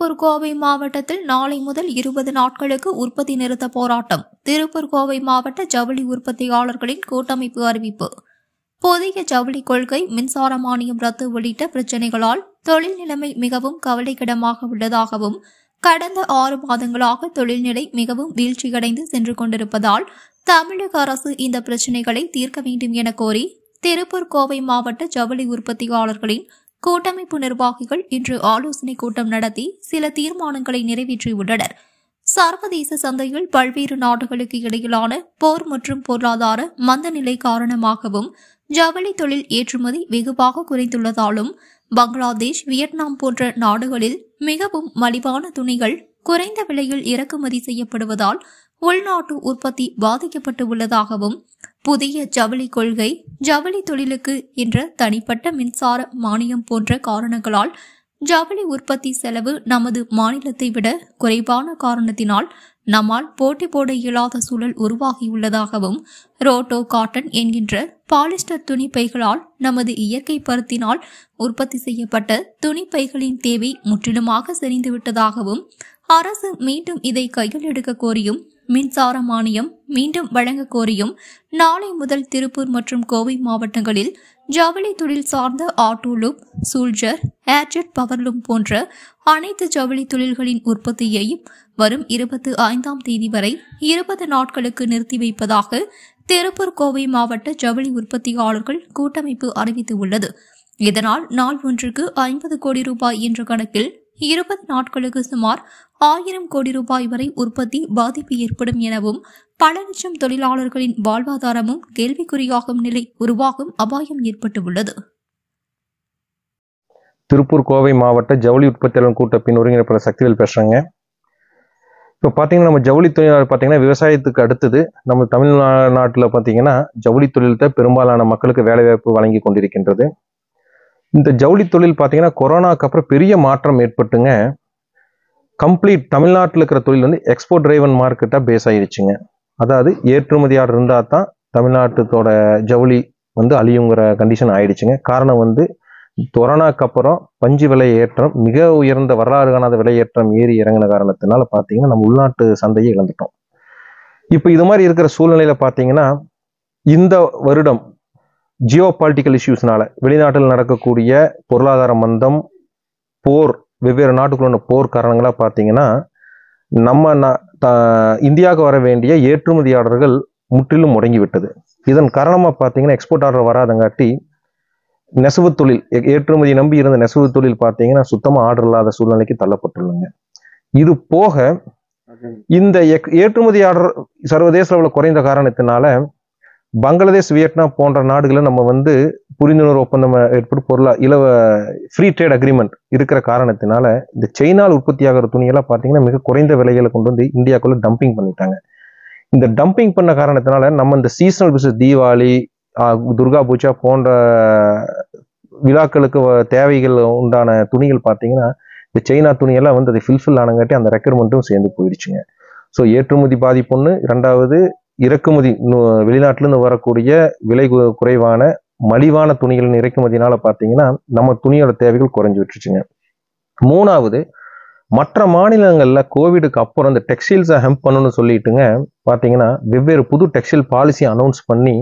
திருப்பூர் கோவை மாவட்டத்தில் நாளை முதல் இருபது நாட்களுக்கு உற்பத்தி நிறுத்த போராட்டம் திருப்பூர் கோவை மாவட்ட ஜவுளி உற்பத்தியாளர்களின் கூட்டமைப்பு அறிவிப்பு புதிய ஜவுளி கொள்கை மின்சார மானியம் ரத்து உள்ளிட்ட பிரச்சினைகளால் தொழில் நிலைமை மிகவும் கவலைக்கிடமாக உள்ளதாகவும் கடந்த ஆறு மாதங்களாக தொழில்நிலை மிகவும் வீழ்ச்சியடைந்து சென்று கொண்டிருப்பதால் தமிழக அரசு இந்த பிரச்சினைகளை தீர்க்க வேண்டும் என கோரி திருப்பூர் கோவை மாவட்ட ஜவுளி உற்பத்தியாளர்களின் கூட்டமைப்பு நிர்வாகிகள் இன்று ஆலோசனை கூட்டம் நடத்தி சில தீர்மானங்களை நிறைவேற்றியுள்ளனர் சர்வதேச சந்தையில் பல்வேறு நாடுகளுக்கு இடையிலான போர் மற்றும் பொருளாதார மந்த நிலை காரணமாகவும் ஜவுளி தொழில் ஏற்றுமதி வெகுவாக குறைந்துள்ளதாலும் பங்களாதேஷ் வியட்நாம் போன்ற நாடுகளில் மிகவும் மலிவான துணிகள் குறைந்த விலையில் இறக்குமதி செய்யப்படுவதால் உள்நாட்டு உற்பத்தி பாதிக்கப்பட்டு உள்ளதாகவும் புதிய ஜவுளி கொள்கை ஜவுளி தொழிலுக்கு என்ற தனிப்பட்ட மின்சார மானியம் போன்ற காரணங்களால் ஜவுளி உற்பத்தி செலவு நமது மாநிலத்தை விட குறைவான காரணத்தினால் நம்மால் போட்டி போட இயலாத சூழல் உருவாகியுள்ளதாகவும் ரோட்டோ காட்டன் என்கின்ற பாலிஸ்டர் துணி பைகளால் நமது இயற்கை பருத்தினால் உற்பத்தி செய்யப்பட்ட துணி பைகளின் தேவை முற்றிலுமாக சரிந்துவிட்டதாகவும் அரசு மீண்டும் இதை கையில் எடுக்க கோரியும் மின்சார மானியம் மீண்டும் வழங்க கோரியும் நாளை முதல் திருப்பூர் மற்றும் கோவை மாவட்டங்களில் ஜவுளி தொழில் சார்ந்த ஆட்டோலூப் சூல்ஜர் ஏர்ஜெட் பவர்லூம் போன்ற அனைத்து ஜவுளி தொழில்களின் உற்பத்தியையும் வரும் இருபத்தி ஐந்தாம் தேதி வரை இருபது நாட்களுக்கு நிறுத்தி வைப்பதாக திருப்பூர் கோவை மாவட்ட ஜவுளி உற்பத்தியாளர்கள் கூட்டமைப்பு அறிவித்துள்ளது இதனால் நாள் ஒன்றுக்கு ஐம்பது கோடி ரூபாய் என்ற கணக்கில் இருபது நாட்களுக்கு சுமார் ஆயிரம் கோடி ரூபாய் வரை உற்பத்தி பாதிப்பு ஏற்படும் எனவும் பல லட்சம் தொழிலாளர்களின் வாழ்வாதாரமும் கேள்விக்குறியாகும் நிலை உருவாகும் அபாயம் ஏற்பட்டுள்ளது திருப்பூர் கோவை மாவட்ட ஜவுளி உற்பத்தியாளர் கூட்டப்பின் ஒருங்கிணைப்பாளர் சக்திவேல் பேசுகிறேங்க இப்போ பார்த்தீங்கன்னா நம்ம ஜவுளி தொழிலாளர் பார்த்தீங்கன்னா விவசாயத்துக்கு அடுத்தது நம்ம தமிழ்நாட்டில் பார்த்தீங்கன்னா ஜவுளி தொழில் தான் பெரும்பாலான மக்களுக்கு வேலைவாய்ப்பு வழங்கி கொண்டிருக்கின்றது இந்த ஜவுளி தொழில் பார்த்தீங்கன்னா கொரோனாக்கு அப்புறம் பெரிய மாற்றம் ஏற்பட்டுங்க கம்ப்ளீட் தமிழ்நாட்டில் இருக்கிற தொழில் வந்து எக்ஸ்போர்ட் டிரைவன் மார்க்கெட்டாக பேஸ் ஆயிடுச்சுங்க அதாவது ஏற்றுமதியாளர் இருந்தால் தான் தமிழ்நாட்டுத்தோட ஜவுளி வந்து அழியுங்கிற கண்டிஷன் ஆயிடுச்சுங்க காரணம் வந்து கொரோனாக்கு அப்புறம் பஞ்சு விலை ஏற்றம் மிக உயர்ந்த வரலாறு காணாத விலை ஏற்றம் ஏறி இறங்கின காரணத்தினால பார்த்தீங்கன்னா நம்ம உள்நாட்டு சந்தையை இழந்துட்டோம் இப்போ இது மாதிரி இருக்கிற சூழ்நிலையில பார்த்தீங்கன்னா இந்த வருடம் ஜியோ பாலிட்டிக்கல் இஷ்யூஸ்னால வெளிநாட்டில் நடக்கக்கூடிய பொருளாதார மந்தம் போர் வெவ்வேறு நாட்டுக்குள்ள போர் காரணங்களாக பார்த்தீங்கன்னா நம்ம நா- த- இந்தியாவுக்கு வர வேண்டிய ஏற்றுமதியாளர்கள் முற்றிலும் முடங்கி விட்டது இதன் காரணமாக பார்த்தீங்கன்னா எக்ஸ்போர்ட் ஆர்டர் வராதங்காட்டி நெசவு தொழில் ஏ- ஏற்றுமதி நம்பி இருந்த நெசவு தொழில் பார்த்தீங்கன்னா சுத்தமாக ஆர்டர் இல்லாத சூழ்நிலைக்கு தள்ளப்பட்டுள்ளங்க இது போக இந்த எக்- ஏற்றுமதி ஆர்டர் சர்வதேச அளவில் குறைந்த காரணத்தினால பங்களாதேஷ் வியட்நாம் போன்ற நாடுகளை நம்ம வந்து புரிந்துணர்வு ஒப்பந்தம் ஏற்பட்டு பொருளா இலவ ஃப்ரீ ட்ரேட் அக்ரிமெண்ட் இருக்கிற காரணத்தினால இந்த சைனால் உற்பத்தியாகிற துணியெல்லாம் பார்த்தீங்கன்னா மிக குறைந்த விலைகளை கொண்டு வந்து இந்தியாக்குள்ள டம்பிங் பண்ணிட்டாங்க இந்த டம்பிங் பண்ண காரணத்தினால நம்ம இந்த சீசனல் பிசினஸ் தீபாவளி ஆஹ், துர்கா பூஜா போன்ற விழாக்களுக்கு வ- தேவைகள் உண்டான துணிகள் பார்த்தீங்கன்னா இந்த சைனா துணியெல்லாம் வந்து அதை ஃபில்ஃபில் ஆனங்காட்டி அந்த ரெக்யர்மெண்ட்டும் சேர்ந்து போயிடுச்சுங்க ஸோ ஏற்றுமதி பாதிப்புன்னு ரெண்டாவது இறக்குமதி நு- வெளிநாட்டிலிருந்து வரக்கூடிய விலை கு- குறைவான மலிவான துணிகளின் இறக்குமதினால பார்த்தீங்கன்னா நம்ம துணியோட தேவைகள் குறைஞ்சு விட்டுருச்சுங்க மூணாவது மற்ற மாநிலங்கள்ல கோவிடுக்கு அப்புறம் இந்த டெக்ஸ்டைல்ஸை ஹெம்ப் பண்ணணும்னு சொல்லிட்டுங்க பார்த்தீங்கன்னா வெவ்வேறு புது டெக்ஸ்டைல் பாலிசி அனௌன்ஸ் பண்ணி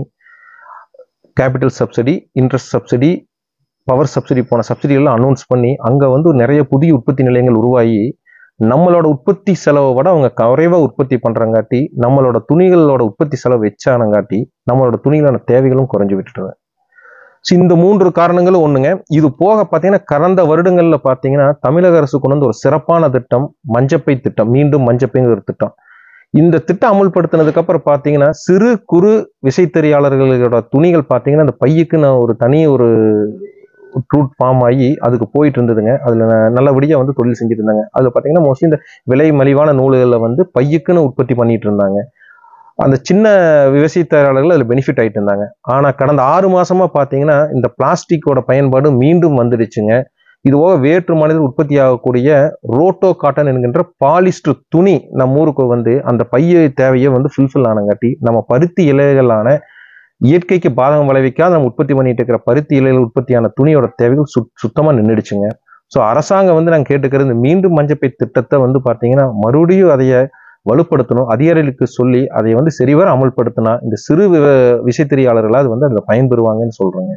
capital subsidy interest subsidy power subsidy போன சப்சிடி எல்லாம் அனௌன்ஸ் பண்ணி அங்கே வந்து நிறைய புதிய உற்பத்தி நிலையங்கள் உருவாகி நம்மளோட உற்பத்தி செலவை விட அவங்க குறைவாக உற்பத்தி பண்ணுறங்காட்டி நம்மளோட துணிகளோட உற்பத்தி செலவு வச்சானங்காட்டி நம்மளோட துணிகளோட தேவைகளும் குறைஞ்சு விட்டுட்டு ஸோ இந்த மூன்று காரணங்களும் ஒண்ணுங்க இது போக பார்த்தீங்கன்னா கடந்த வருடங்களில் பார்த்தீங்கன்னா தமிழக அரசு கொண்டு வந்து ஒரு சிறப்பான திட்டம் மஞ்சப்பை திட்டம் மீண்டும் மஞ்சப்பைங்கிற ஒரு திட்டம் இந்த திட்டம் அமுல்படுத்தினதுக்கு அப்புறம் பார்த்தீங்கன்னா சிறு குறு விசைத்தறியாளர்களோட துணிகள் பார்த்தீங்கன்னா அந்த பையுக்குன்னு ஒரு தனி ஒரு ட்ரூட் ஃபார்ம் ஆகி அதுக்கு போயிட்டு இருந்ததுங்க அதில் நல்லபடியாக வந்து தொழில் செஞ்சுட்டு இருந்தாங்க அதில் பார்த்தீங்கன்னா மோஸ்ட்லி இந்த விலை மலிவான நூல்களில் வந்து பையுக்குன்னு உற்பத்தி பண்ணிட்டு இருந்தாங்க அந்த சின்ன விவசாயத்தொழிலாளர்கள் அதில் பெனிஃபிட் ஆயிட்டு இருந்தாங்க ஆனால் கடந்த ஆறு மாசமா பார்த்தீங்கன்னா இந்த பிளாஸ்டிக்கோட பயன்பாடு மீண்டும் வந்துடுச்சுங்க இது போக வேற்று மாநிலத்தில் உற்பத்தி ஆகக்கூடிய ரோட்டோ காட்டன் என்கின்ற பாலிஸ்டர் துணி நம்ம ஊருக்கு வந்து அந்த பைய தேவையை வந்து ஃபுல்ஃபில் ஆனங்காட்டி நம்ம பருத்தி இலைகளான இயற்கைக்கு பாதகம் விளைவிக்காத நம்ம உற்பத்தி பண்ணிட்டு இருக்கிற பருத்தி இலைகள் உற்பத்தியான துணியோட தேவைகள் சுத் சுத்தமாக நின்றுடுச்சுங்க ஸோ அரசாங்கம் வந்து நாங்கள் கேட்டுக்கிறது மீண்டும் மஞ்சப்பை திட்டத்தை வந்து பார்த்தீங்கன்னா மறுபடியும் அதைய வலுப்படுத்தணும் அதிகாரிகளுக்கு சொல்லி அதை வந்து சரிவர அமல்படுத்தினா இந்த சிறு வி- விசைத்தறியாளர்களாவது வந்து அதில் பயன்பெறுவாங்கன்னு சொல்றேங்க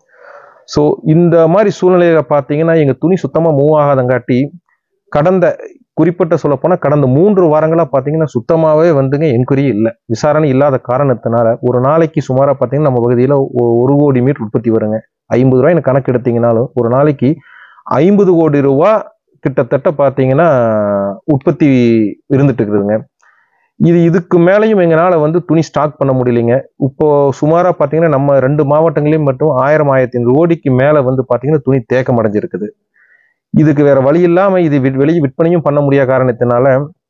ஸோ இந்த மாதிரி சூழ்நிலையில பார்த்தீங்கன்னா எங்கள் துணி சுத்தமாக மூவ் ஆகாதங்காட்டி கடந்த குறிப்பிட்ட சொல்ல போனால் கடந்த மூன்று வாரங்களாக பார்த்தீங்கன்னா சுத்தமாகவே வந்துங்க என்கொயரி இல்லை விசாரணை இல்லாத காரணத்தினால ஒரு நாளைக்கு சுமாராக பார்த்தீங்கன்னா நம்ம பகுதியில் ஒரு கோடி மீட்டர் உற்பத்தி வருங்க ஐம்பது ரூபாய் எனக்கு கணக்கு எடுத்தீங்கனாலும் ஒரு நாளைக்கு ஐம்பது கோடி ரூபா கிட்டத்தட்ட பார்த்தீங்கன்னா உற்பத்தி இருந்துட்டு இருக்குதுங்க இது இதுக்கு மேலேயும் எங்களால் வந்து துணி ஸ்டாக் பண்ண முடியலைங்க இப்போ சுமாராக பார்த்தீங்கன்னா நம்ம ரெண்டு மாவட்டங்களையும் மட்டும் ஆயிரம் ஆயிரத்தி ஐநூறு கோடிக்கு மேலே வந்து பார்த்தீங்கன்னா துணி தேக்கம் அடைஞ்சிருக்குது இதுக்கு வேற வழி இல்லாமல் இது வி- வெளியே விற்பனையும் பண்ண முடியாத காரணத்தினால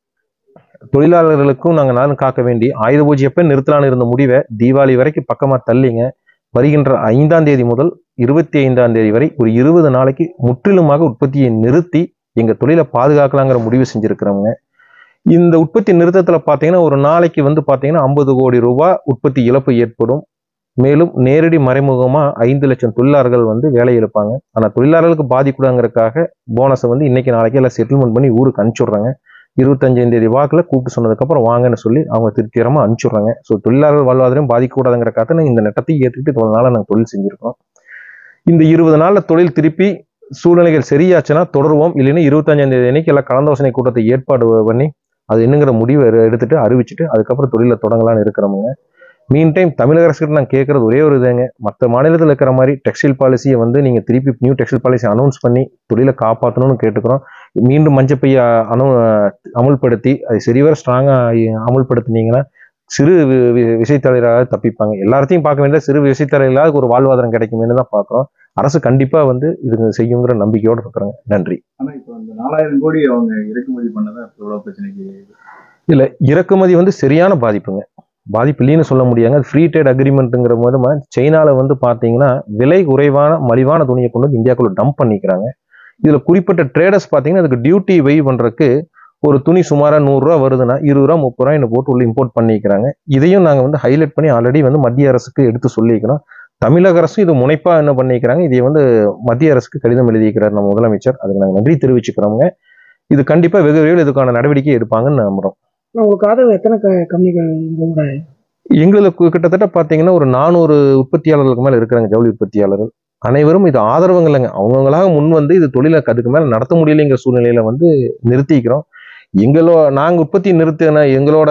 தொழிலாளர்களுக்கும் நாங்கள் நானும் காக்க வேண்டி ஆயுத பூஜை எப்போ நிறுத்தலான்னு இருந்த முடிவை தீபாவளி வரைக்கும் பக்கமாக தள்ளிங்க வருகின்ற ஐந்தாம் தேதி முதல் இருபத்தி ஐந்தாம் தேதி வரை ஒரு இருபது நாளைக்கு முற்றிலுமாக உற்பத்தியை நிறுத்தி எங்கள் தொழிலை பாதுகாக்கலாங்கிற முடிவு செஞ்சுருக்கிறவங்க இந்த உற்பத்தி நிறுத்தத்தில் பார்த்தீங்கன்னா ஒரு நாளைக்கு வந்து பார்த்தீங்கன்னா ஐம்பது கோடி ரூபாய் உற்பத்தி இழப்பு ஏற்படும் மேலும் நேரடி மறைமுகமாக ஐந்து லட்சம் தொழிலாளர்கள் வந்து வேலை இழப்பாங்க ஆனால் தொழிலாளர்களுக்கு பாதிக்கூடாங்கிறதுக்காக போனஸை வந்து இன்னைக்கு நாளைக்கு எல்லாம் செட்டில்மெண்ட் பண்ணி ஊருக்கு அனுப்பிச்சுட்றாங்க இருபத்தஞ்சாம் தேதி வாக்கில் கூப்பிட்டு சொன்னதுக்கப்புறம் வாங்கன்னு சொல்லி அவங்க திருப்திகரமாக அனுப்பிச்சுட்றாங்க ஸோ தொழிலாளர்கள் வாழ்வாதாரம் பாதிக்கக்கூடாதுங்கிறக்காக இந்த நட்டத்தை ஏற்றுக்கிட்டு இவ்வளோ நாளாக நாங்கள் தொழில் செஞ்சுருக்கோம் இந்த இருபது நாளில் தொழில் திருப்பி சூழ்நிலைகள் சரியாச்சுன்னா தொடருவோம் இல்லைன்னா இருபத்தஞ்சாம் தேதி அன்னைக்கு எல்லாம் கலந்தாலோசனை கூட்டத்தை ஏற்பாடு பண்ணி அது என்னங்கிற முடிவை எடு- எடுத்துட்டு அறிவிச்சுட்டு அதுக்கப்புறம் தொழிலை தொடங்கலாம்னு இருக்கிறவங்க மீன் டைம் தமிழக அரசுகிட்ட நான் கேட்கறது ஒரே ஒரு இதுங்க மற்ற மாநிலத்தில் இருக்கிற மாதிரி டெக்ஸ்டைல் பாலிசியை வந்து நீங்கள் திருப்பி நியூ டெக்ஸ்டைல் பாலிசி அனௌன்ஸ் பண்ணி தொழிலை காப்பாற்றணும்னு கேட்டுக்கிறோம் மீண்டும் மஞ்சப்பையை அனு அமுல்படுத்தி அதை சரிவர ஸ்ட்ராங்காக அமுல்படுத்தினீங்கன்னா சிறு வி- வி- விசைத்தலைவராக தப்பிப்பாங்க எல்லாத்தையும் பார்க்க வேண்டிய சிறு விசைத்தலைவர்களாக ஒரு வாழ்வாதாரம் கிடைக்குமேனு தான் பார்க்குறோம் அரசு கண்டிப்பாக வந்து இது செய்யுங்கிற நம்பிக்கையோடு இருக்கிறோங்க நன்றி ஆனா இப்போ அந்த நாலாயிரம் கோடி அவங்க இறக்குமதி பண்ணதான் இப்போ இவ்வளவு பிரச்சனைக்கு இல்லை இறக்குமதி வந்து சரியான பாதிப்புங்க பாதிப்பு இல்லைன்னு சொல்ல முடியாங்க ஃப்ரீ ட்ரேட் அக்ரிமெண்ட்டுங்கிற போது சைனாவில் வந்து பார்த்தீங்கன்னா விலை குறைவான மலிவான துணியை கொண்டு வந்து இந்தியாக்குள்ள டம்ப் பண்ணிக்கிறாங்க இதில் குறிப்பிட்ட ட்ரேடர்ஸ் பார்த்தீங்கன்னா அதுக்கு டியூட்டி வை பண்ணுறதுக்கு ஒரு துணி சுமாராக நூறுரூவா வருதுன்னா இருபது ரூபா முப்பது ரூபா என்ன போட்டு உள்ள இம்போர்ட் பண்ணிக்கிறாங்க இதையும் நாங்கள் வந்து ஹைலைட் பண்ணி ஆல்ரெடி வந்து மத்திய அரசுக்கு எடுத்து சொல்லியிருக்கிறோம் தமிழக அரசும் இது முனைப்பாக என்ன பண்ணிக்கிறாங்க இதை வந்து மத்திய அரசுக்கு கடிதம் எழுதியிருக்கிறார் நம்ம முதலமைச்சர் அதுக்கு நாங்கள் நன்றி தெரிவிச்சுக்கிறோங்க இது கண்டிப்பாக வெகு விரைவில் இதுக்கான நடவடிக்கை எடுப்பாங்கன்னு நம்புறோம் உங்களுக்கு ஆதரவு எத்தனை க கம்பெனிகள் உங்களோட எங்களுக்கு கிட்டத்தட்ட பார்த்தீங்கன்னா ஒரு நானூறு உற்பத்தியாளர்களுக்கு மேலே இருக்கிறாங்க ஜவுளி உற்பத்தியாளர்கள் அனைவரும் இது ஆதரவுங்க இல்லைங்க அவங்கவுங்களாக முன் வந்து இது தொழிலை அதுக்கு மேலே நடத்த முடியலைங்கிற சூழ்நிலையில வந்து நிறுத்திக்கிறோம் எங்களோ நாங்கள் உற்பத்தி நிறுத்தின எங்களோட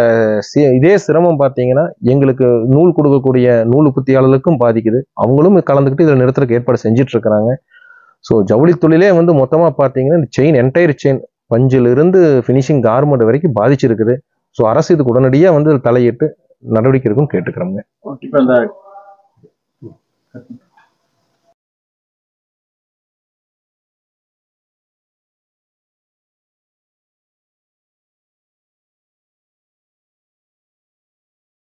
சி- இதே சிரமம் பார்த்தீங்கன்னா எங்களுக்கு நூல் கொடுக்கக்கூடிய நூல் உற்பத்தியாளர்களுக்கும் பாதிக்குது அவங்களும் கலந்துக்கிட்டு இதில் நிறுத்துறதுக்கு ஏற்பாடு செஞ்சுட்டு இருக்கிறாங்க ஸோ ஜவுளி தொழிலே வந்து மொத்தமாக பார்த்தீங்கன்னா இந்த செயின் என்டையர் செயின் பஞ்சிலிருந்து ஃபினிஷிங் கார்மெண்ட் வரைக்கும் பாதிச்சிருக்குது ஸோ அரசு இதுக்கு உடனடியாக வந்து தலையிட்டு நடவடிக்கை இருக்குன்னு கேட்டுக்கிறோங்க இப்போ இந்த